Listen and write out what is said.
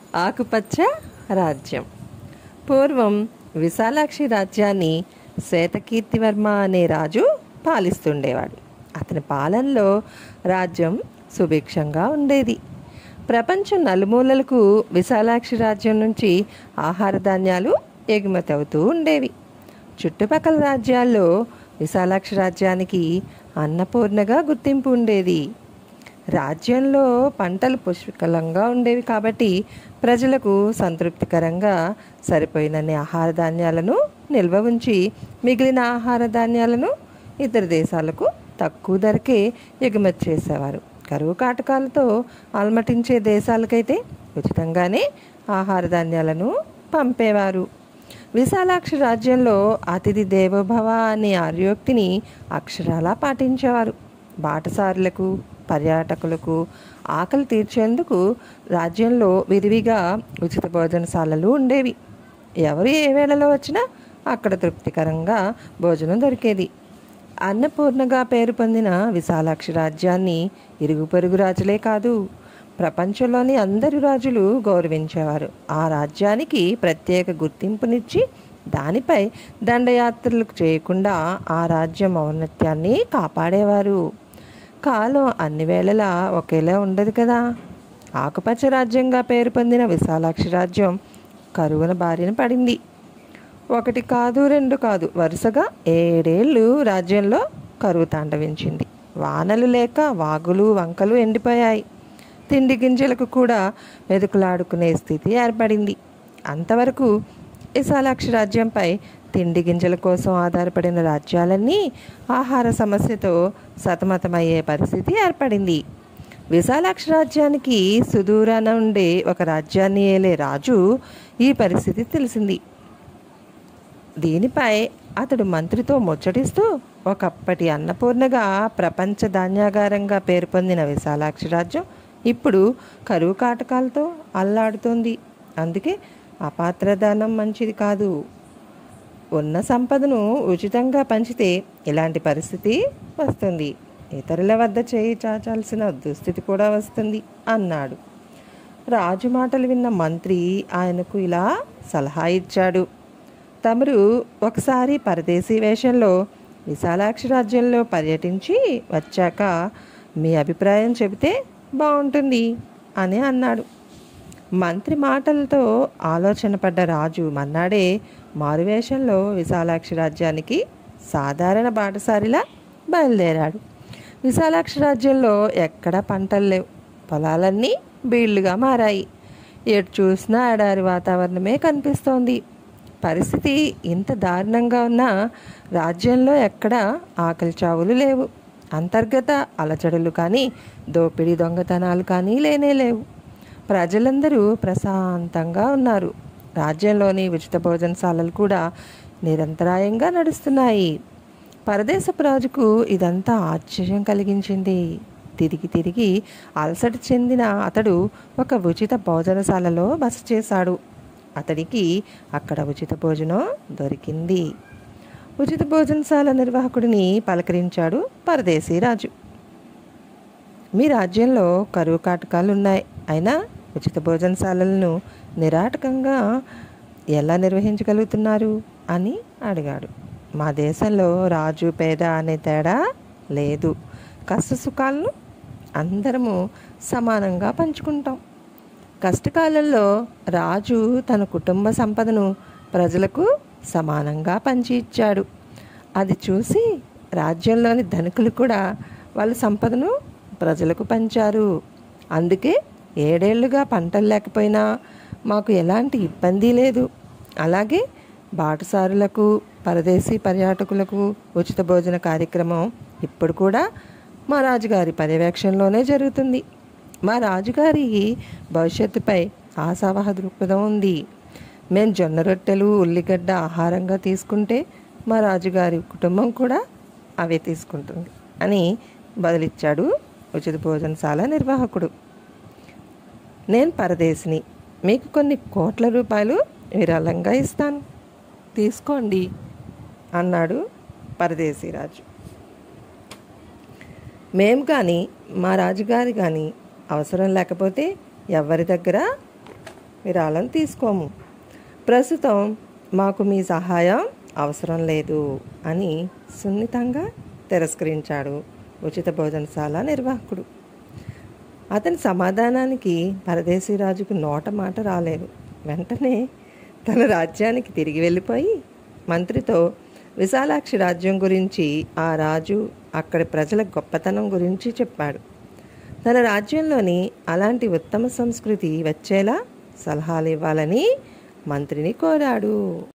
ఆకుపచ్చ రాజ్యం పూర్వం విశాలాక్షి రాజ్యాన్ని శ్వేతకీర్తివర్మ అనే రాజు పాలిస్తుండేవాడు అతని పాలనలో రాజ్యం సుభిక్షంగా ఉండేది ప్రపంచం నలుమూలలకు విశాలాక్షి రాజ్యం నుంచి ఆహార ధాన్యాలు ఎగుమతి అవుతూ ఉండేవి చుట్టుపక్కల రాజ్యాల్లో విశాలాక్షి రాజ్యానికి అన్నపూర్ణగా గుర్తింపు ఉండేది రాజ్యంలో పంటలు పుష్కలంగా ఉండేవి కాబట్టి ప్రజలకు సంతృప్తికరంగా సరిపోయినన్ని ఆహార ధాన్యాలను నిల్వ ఉంచి మిగిలిన ఆహార ధాన్యాలను ఇతర దేశాలకు తక్కువ ధరకే ఎగుమతి చేసేవారు కరువు కాటకాలతో అలమటించే దేశాలకైతే ఉచితంగానే ఆహార ధాన్యాలను పంపేవారు విశాలాక్షి రాజ్యంలో అతిథి దేవోభవ అనే ఆర్యోక్తిని అక్షరాలా పాటించేవారు బాటసారులకు పర్యాటకులకు ఆకలి తీర్చేందుకు రాజ్యంలో విరివిగా ఉచిత భోజనశాలలు ఉండేవి ఎవరు ఏ వేళలో వచ్చినా అక్కడ తృప్తికరంగా భోజనం దొరికేది అన్నపూర్ణగా పేరు పొందిన విశాలాక్షి రాజ్యాన్ని ఇరుగు పొరుగు రాజులే కాదు ప్రపంచంలోని అందరు రాజులు గౌరవించేవారు ఆ రాజ్యానికి ప్రత్యేక గుర్తింపునిచ్చి దానిపై దండయాత్రలు చేయకుండా ఆ రాజ్యం ఔన్నత్యాన్ని కాపాడేవారు కాలం అన్ని వేళలా ఒకేలా ఉండదు కదా ఆకుపచ్చ రాజ్యంగా పేరు పొందిన విశాలాక్షి రాజ్యం కరువున బారిన పడింది ఒకటి కాదు రెండు కాదు వరుసగా ఏడేళ్ళు రాజ్యంలో కరువు తాండవించింది వానలు లేక వాగులు వంకలు ఎండిపోయాయి తిండి గింజలకు కూడా వెతుకులాడుకునే స్థితి ఏర్పడింది అంతవరకు విశాలాక్షి రాజ్యంపై తిండి గింజల కోసం ఆధారపడిన రాజ్యాలన్నీ ఆహార సమస్యతో సతమతమయ్యే పరిస్థితి ఏర్పడింది విశాలాక్షి రాజ్యానికి సుదూరాన ఉండే ఒక రాజ్యాన్ని ఏలే రాజు ఈ పరిస్థితి తెలిసింది దీనిపై అతడు మంత్రితో ముచ్చటిస్తూ ఒకప్పటి అన్నపూర్ణగా ప్రపంచ ధాన్యాగారంగా పేరు పొందిన విశాలాక్షి రాజ్యం ఇప్పుడు కరువు కాటకాలతో అల్లాడుతోంది అందుకే అపాత్రదానం మంచిది కాదు ఉన్న సంపదను ఉచితంగా పంచితే ఇలాంటి పరిస్థితి వస్తుంది ఇతరుల వద్ద చేయి చాచాల్సిన దుస్థితి కూడా వస్తుంది అన్నాడు రాజు మాటలు విన్న మంత్రి ఆయనకు ఇలా సలహా ఇచ్చాడు తమరు ఒకసారి పరదేశీ వేషంలో విశాలాక్షి రాజ్యంలో పర్యటించి వచ్చాక మీ అభిప్రాయం చెబితే బాగుంటుంది అని అన్నాడు మంత్రి మాటలతో ఆలోచన పడ్డ రాజు మన్నాడే మారువేషంలో విశాలాక్షి రాజ్యానికి సాధారణ బాటసారిలా బయలుదేరాడు విశాలాక్షి రాజ్యంలో ఎక్కడా పంటలు లేవు పొలాలన్నీ బీళ్లుగా మారాయి ఎటు చూసినా ఎడారి వాతావరణమే కనిపిస్తోంది పరిస్థితి ఇంత దారుణంగా ఉన్నా రాజ్యంలో ఎక్కడా ఆకలి చావులు లేవు అంతర్గత అలచడులు కానీ దోపిడీ దొంగతనాలు కానీ లేనే లేవు ప్రజలందరూ ప్రశాంతంగా ఉన్నారు రాజ్యంలోని ఉచిత భోజనశాలలు కూడా నిరంతరాయంగా నడుస్తున్నాయి పరదేశపు రాజుకు ఇదంతా ఆశ్చర్యం కలిగించింది తిరిగి తిరిగి అలసట చెందిన అతడు ఒక ఉచిత భోజనశాలలో బస చేశాడు అతడికి అక్కడ ఉచిత భోజనం దొరికింది ఉచిత భోజనశాల నిర్వాహకుడిని పలకరించాడు పరదేశీ రాజు మీ రాజ్యంలో కరువు కాటకాలు ఉన్నాయి అయినా ఉచిత భోజనశాలలను నిరాటకంగా ఎలా నిర్వహించగలుగుతున్నారు అని అడిగాడు మా దేశంలో రాజు పేద అనే తేడా లేదు కష్ట సుఖాలను అందరము సమానంగా పంచుకుంటాం కష్టకాలంలో రాజు తన కుటుంబ సంపదను ప్రజలకు సమానంగా పంచి ఇచ్చాడు అది చూసి రాజ్యంలోని ధనికులు కూడా వాళ్ళ సంపదను ప్రజలకు పంచారు అందుకే ఏడేళ్లుగా పంటలు లేకపోయినా మాకు ఎలాంటి ఇబ్బంది లేదు అలాగే బాటసారులకు పరదేశీ పర్యాటకులకు ఉచిత భోజన కార్యక్రమం ఇప్పుడు కూడా మా రాజుగారి పర్యవేక్షణలోనే జరుగుతుంది మా రాజుగారి భవిష్యత్తుపై ఆశావహ దృక్పథం ఉంది మేము జొన్న రొట్టెలు ఉల్లిగడ్డ ఆహారంగా తీసుకుంటే మా రాజుగారి కుటుంబం కూడా అవే తీసుకుంటుంది అని బదులిచ్చాడు ఉచిత భోజనశాల నిర్వాహకుడు నేను పరదేశిని మీకు కొన్ని కోట్ల రూపాయలు విరాళంగా ఇస్తాను తీసుకోండి అన్నాడు పరదేశీ రాజు మేము కానీ మా రాజుగారి కానీ అవసరం లేకపోతే ఎవరి దగ్గర విరాళం తీసుకోము ప్రస్తుతం మాకు మీ సహాయం అవసరం లేదు అని సున్నితంగా తిరస్కరించాడు ఉచిత భోజనశాల నిర్వాహకుడు అతని సమాధానానికి పరదేశీ రాజుకు నోట మాట రాలేదు వెంటనే తన రాజ్యానికి తిరిగి వెళ్ళిపోయి మంత్రితో విశాలాక్షి రాజ్యం గురించి ఆ రాజు అక్కడి ప్రజల గొప్పతనం గురించి చెప్పాడు తన రాజ్యంలోని అలాంటి ఉత్తమ సంస్కృతి వచ్చేలా సలహాలు ఇవ్వాలని మంత్రిని కోరాడు